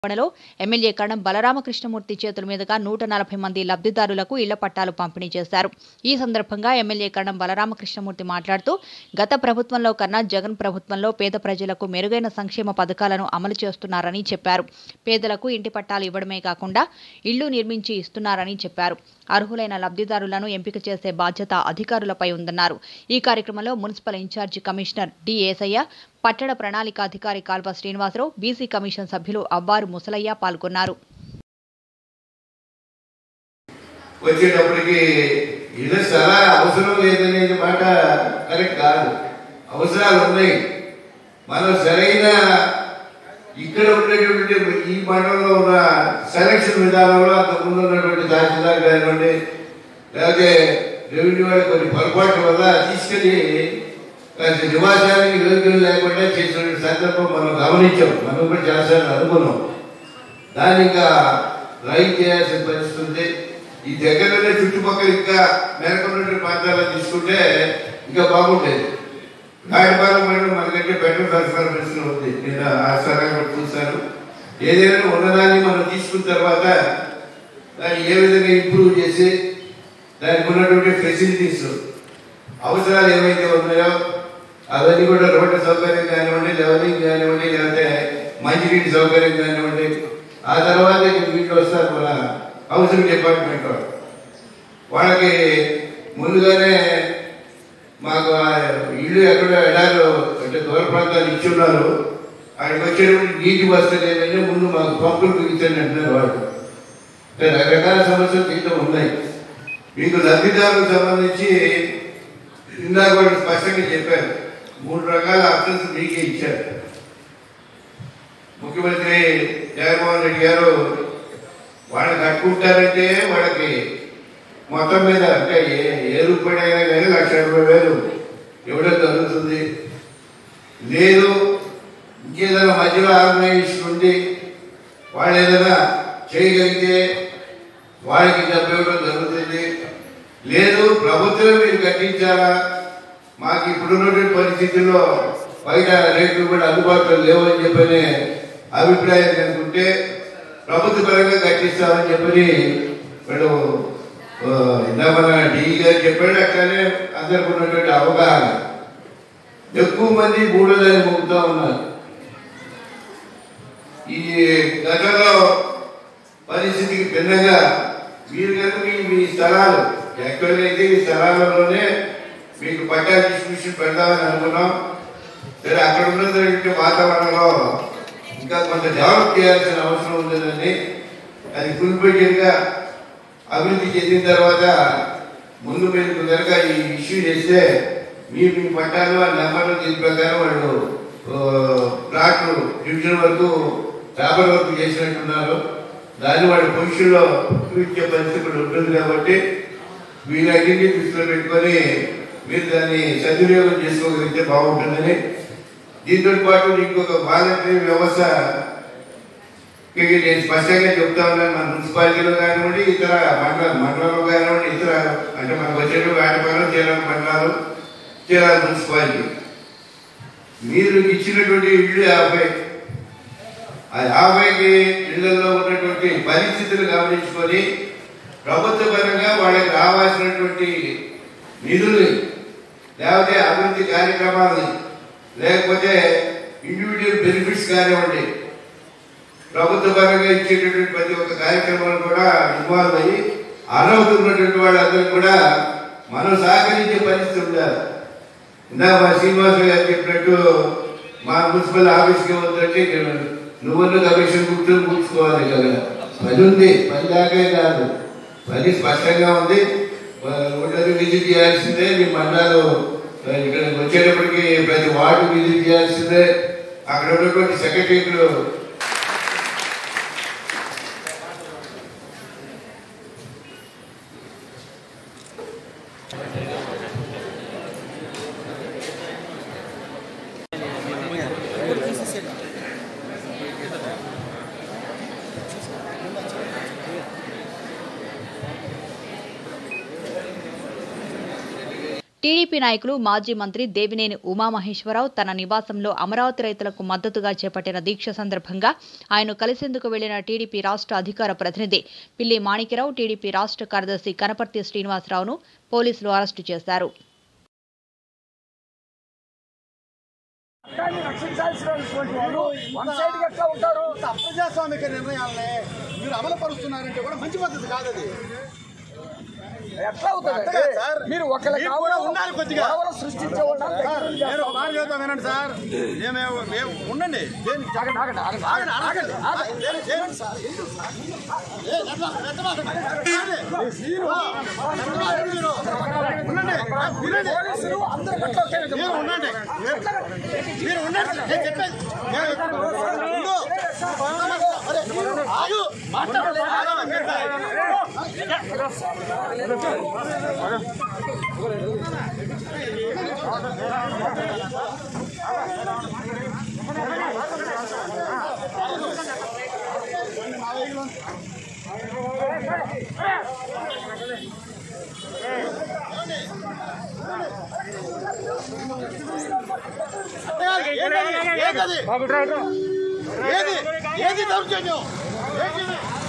పణలో MLA కణం బలరామకృష్ణమూర్తి చేతుల మీదుగా నూట నలభై మంది లబ్ధిదారులకు ఇళ్ల పట్టాలు పంపిణీ చేశారు ఈ సందర్భంగా ఎమ్మెల్యే కణం బలరామకృష్ణమూర్తి మాట్లాడుతూ గత ప్రభుత్వంలో కన్నా జగన్ ప్రభుత్వంలో పేద ప్రజలకు మెరుగైన సంక్షేమ పథకాలను అమలు చేస్తున్నారని చెప్పారు పేదలకు ఇంటి పట్టాలు ఇవ్వడమే కాకుండా ఇళ్లు నిర్మించి ఇస్తున్నారని చెప్పారు అర్హులైన లబ్ధిదారులను ఎంపిక చేసే బాధ్యత అధికారులపై ఉందన్నారు ఈ కార్యక్రమంలో municipal incharge commissioner D Esayya పట్టణ ప్రణాళికాధికారి కాల్వ శ్రీనివాసరావు బీసీ కమిషన్ సభ్యులు అవ్వారు ముసలయ్య పాల్గొన్నారు వచ్చేటప్పటికి ఇది చాలా అవసరం లేదనేది మాట కరెక్ట్ కాదు అవసరాలు ఉన్నాయి మనం సరైన ఇక్కడ ఉన్నటువంటి ఈ మండలంలో ఉన్న సెలక్షన్ విధానంలో అంతకుముందు ఉన్నటువంటి తహసీల్దార్ కానివ్వండి లేకపోతే రెవెన్యూ వాళ్ళ కొన్ని పొరపాట్ల వల్ల తీసుకెళ్లి కాస్త నివాసానికి యోగ్యం లేకుండా చేసిన సందర్భం మనం గమనించాం మనం కూడా చాలాసార్లు అనుకున్నాం దాన్ని ఇంకా రైట్ చేయాల్సిన పరిస్థితి ఉంది ఈ దగ్గరలోనే చుట్టుపక్కల ఇంకా మేరకున్నటువంటి ప్రాంతాల్లో తీసుకుంటే ఇంకా బాగుండేది గాడిపాలెం మండలం మనకంటే బెటర్ సరఫరా పరిస్థితి ఉంది నేను ఆ సరఫరా చూశాను ఏదైనా ఉన్నదాన్ని మనం తీసుకున్న తర్వాత దాన్ని ఏ విధంగా ఇంప్రూవ్ చేసి దానికి ఉన్నటువంటి ఫెసిలిటీస్ అవసరాలు ఏవైతే ఉన్నాయో అవన్నీ కూడా రోడ్డు సౌకర్యం కానివ్వండి లెవలింగ్ కానివ్వండి లేకపోతే మంచినీటి సౌకర్యం కానివ్వండి ఆ తర్వాత ఇక వీళ్ళు వస్తారు మన హౌసింగ్ డిపార్ట్మెంట్ వాళ్ళు. వాళ్ళకి ముందుగానే మాకు ఆ ఇల్లు ఎక్కడో ఎడారు అంటే దూర ప్రాంతాలు ఇచ్చున్నారు అక్కడికి వచ్చేటప్పుడు నీటి వసతులు ఏమైనా ముందు మాకు పంపులు బిగించండి అంటున్నారు వాళ్ళు అంటే రకరకాల సమస్యలు దీంట్లో ఉన్నాయి మీకు లబ్ధిదారులకు సంబంధించి ఇందాక వాళ్ళు స్పష్టంగా చెప్పారు మూడు రకాల ఆప్షన్స్ మీకే ఇచ్చారు ముఖ్యమంత్రి జగన్మోహన్ రెడ్డి గారు వాళ్ళు కట్టుకుంటారంటే వాళ్ళకి మొత్తం మీద అంటే ఏ ఏ రూపాయైనా కానీ లక్ష ఇరవై వేలు ఇవ్వడం జరుగుతుంది లేదు ఇంకేదైనా మధ్యలో ఆర్గనైజేషన్ ఉండి వాళ్ళు ఏదైనా చేయగలిగితే వాళ్ళకి డబ్బు ఇవ్వడం జరుగుతుంది లేదు ప్రభుత్వం మీరు కట్టించాలా మాకు ఇప్పుడున్నటువంటి పరిస్థితుల్లో బయట రేట్లు కూడా అందుబాటులో లేవని చెప్పని అభిప్రాయం అనుకుంటే ప్రభుత్వ పరంగా కట్టిస్తామని చెప్పని వీళ్ళు ఆ, ఇందా మన డి గారు చెప్పాడు అట్లనే అందరికి ఉన్నటువంటి అవగాహన ఎక్కువ మంది మూడోదాన్ని మొక్కుతా ఉన్నారు ఈ గతంలో పరిస్థితికి భిన్నంగా మీరు కనుక మీ మీ స్థలాలు యాక్చువల్గా అయితే ఈ స్థలాలలోనే మీకు పట్టా డిస్ట్రిబ్యూషన్ పెడదామని అనుకున్నాం సరే అక్కడ ఉన్నటువంటి వాతావరణంలో ఇంకా కొంత డెవలప్ చేయాల్సిన అవసరం ఉందని అది ఫుల్ గా అభివృద్ధి చెందిన తర్వాత ముందు మీరు కనుక ఈ ఇష్యూ చేస్తే మీ మీ పట్టాలు ఆ నెంబర్లు దీని ప్రకారం వాళ్ళు ఆ, ప్లాట్లు డివిజన్ వరకు పేపర్ వర్క్ చేసినట్టున్నారు దాన్ని వాళ్ళ పొజిషన్లో ఇచ్చే పరిస్థితి కూడా ఉంటుంది కాబట్టి వీళ్ళన్నింటినీ దృష్టిలో పెట్టుకొని మీరు దాన్ని సద్వినియోగం చేసుకోగలిగితే బాగుంటుందని దీంతో పాటు ఇంకొక వాలంటరీ వ్యవస్థ ఇక నేను స్పష్టంగా చెప్తా ఉన్నాను మన మున్సిపాలిటీలో కానివ్వండి ఇతర మండల మండలంలో కానివ్వండి ఇతర అంటే మనకు వచ్చేటువంటి వేటపాలెం చీరాల మండలాలు చీరాల మున్సిపాలిటీ మీరు ఇచ్చినటువంటి ఇల్లు యాభై ఆ యాభైకి ఇళ్లలో ఉన్నటువంటి పరిస్థితులు గమనించుకొని ప్రభుత్వ పరంగా వాళ్ళకి రావాల్సినటువంటి నిధుల్ని లేకపోతే అభివృద్ధి కార్యక్రమాలని లేకపోతే ఇండివిజువల్ బెనిఫిట్స్ కానివ్వండి ప్రభుత్వ పరంగా ఇచ్చేటటువంటి ప్రతి ఒక్క కార్యక్రమాలు కూడా ఇన్వాల్వ్ అయ్యి అర్హత ఉన్నటువంటి వాళ్ళందరూ కూడా మనం సహకరించే పరిస్థితి ఉండాలి ఇందాక మా శ్రీనివాస గారు చెప్పినట్టు మా మున్సిపల్ ఆఫీస్కి వద్దంటే నువ్వున్న కమిషన్ కూర్చొని కూర్చుకోవాలి కదా పని ఉంది పని దాకే కాదు పని స్పష్టంగా ఉంది ఉండదు విజిట్ చేయాల్సిందే మీ మండలాలు ఇక్కడ వచ్చేటప్పటికి ప్రతి వార్డు విజిట్ చేయాల్సిందే అక్కడ ఉన్నటువంటి సెక్రటరీలు టీడీపీ నాయకులు మాజీ మంత్రి దేవినేని ఉమామహేశ్వరరావు తన నివాసంలో అమరావతి రైతులకు మద్దతుగా చేపట్టిన దీక్ష సందర్భంగా ఆయన కలిసేందుకు వెళ్లిన టీడీపీ రాష్ట్ర అధికార ప్రతినిధి పిల్లి మాణిక్యరావు టీడీపీ రాష్ట్ర కార్యదర్శి కనపర్తి శ్రీనివాసరావును పోలీసులు అరెస్టు చేశారు చట్టాన్ని రక్షించాల్సినటువంటి వారు వన్ సైడ్ ఎట్లా ఉంటారు అప్రజాస్వామిక నిర్ణయాలనే మీరు అమలు పరుస్తున్నారంటే కూడా మంచి పద్ధతి కాదు అది ఎట్లా అవుతుంది అంతేగా సార్? మీరు ఒకరి మీరు కూడా ఉండాలి కొద్దిగా. సృష్టించే వాళ్ళని సార్, దగ్గర నేను ఒక మాట చెబుతా వినండి సార్ మేము మేము ఉండండి దేని- ఆగండి, ఆగండి, ఆగండి. ఆగండి, ఆగండి. దేని- దేని సార్? ఎందుకు సార్? ఏ, ఎట్లా? ఎట్లా మాట్లాడండి? ఆగండి. మీరు ఎట్లా మాట్లాడండి మీరు? ఉండండి. వినండి. పోలీసులు అందరూ ఎట్లా ఒకే విధంగా మీరు ఉండండి మీరు- మీరు ఉండండి నేను చెప్పేది నేను- ఉండు. అరే, ఆగు. మాట్లాడండి. ఆగు. ఏది ఏది ఏది ఏది దౌర్జన్యం ఏంటిది?